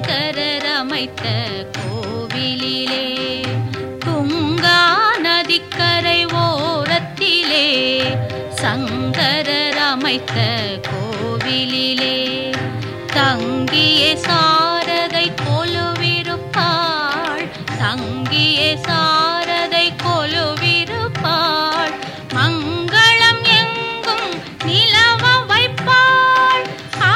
சங்கரர் அமைத்த கோவிலிலே துங்கா நதிக்கரை ஓரத்திலே சங்கரர் அமைத்த கோவிலிலே தங்கிய சாரதை கொலுவிருப்பாள் தங்கிய சாரதை கொலுவிருப்பாள் மங்களம் எங்கும் நிலவ வைப்பாள் ஆ,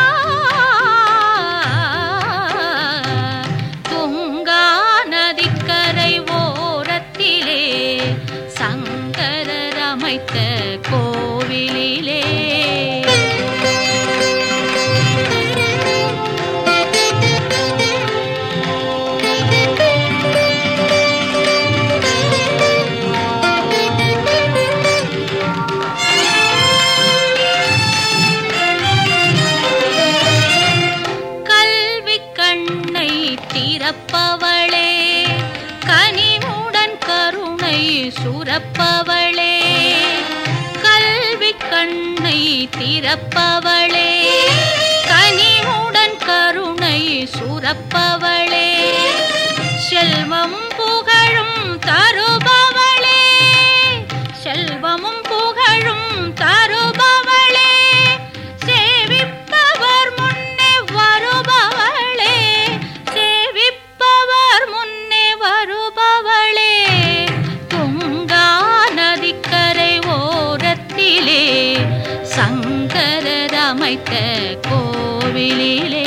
துங்கா நதிக்கரை ஓரத்திலே சங்கரர் அமைத்த கோவிலிலே கல்வி கண்ணை திறப்பவளே கனிவுடன் கருணை சுரப்பவளே கல்வி கண்ணை திறப்பவளே கனிவுடன் கருணை சுரப்பவளே செல்வம் புகழும் தருபவளே செல்வமும் புகழும் தருபவளே சேவிப்பவர் முன்னே வருபவளே சேவிப்பவர் முன்னே வருபவளே துங்கா நதிக்கரை ஓரத்திலே சங்கரர் அமைத்த கோவிலிலே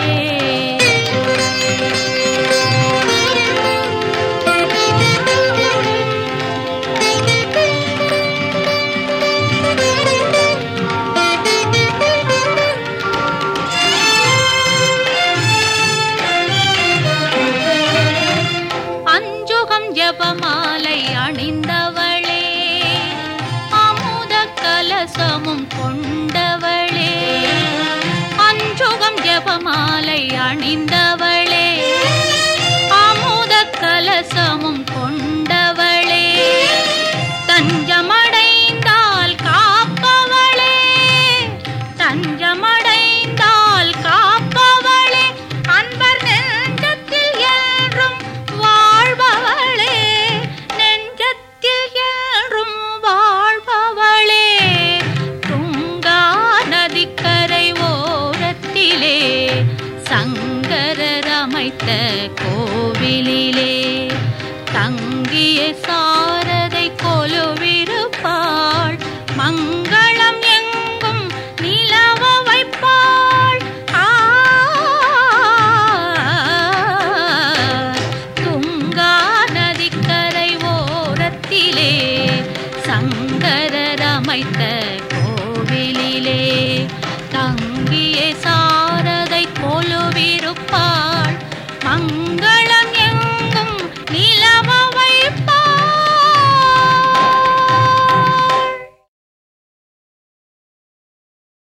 அஞ்சுகம் ஜபமாலை அணிந்தவளே அமுத கலசமும் கொண்டவளே அஞ்சுகம் ஜபமாலை அணிந்தவளே அமுத கலசமும் கொண்டவளே தஞ்சமடைந்தால் காப்பவளே தஞ்சமடைந்தால் காப்பவளே அன்பர் நெஞ்சத்தில் என்றும் வாழ்பவளே நெஞ்சத்தில் என்றும் வாழ்பவளே துங்கா நதிக்கரை ஓரத்திலே சங்கரர் அமைத்த கோவிலிலே தங்கிய சார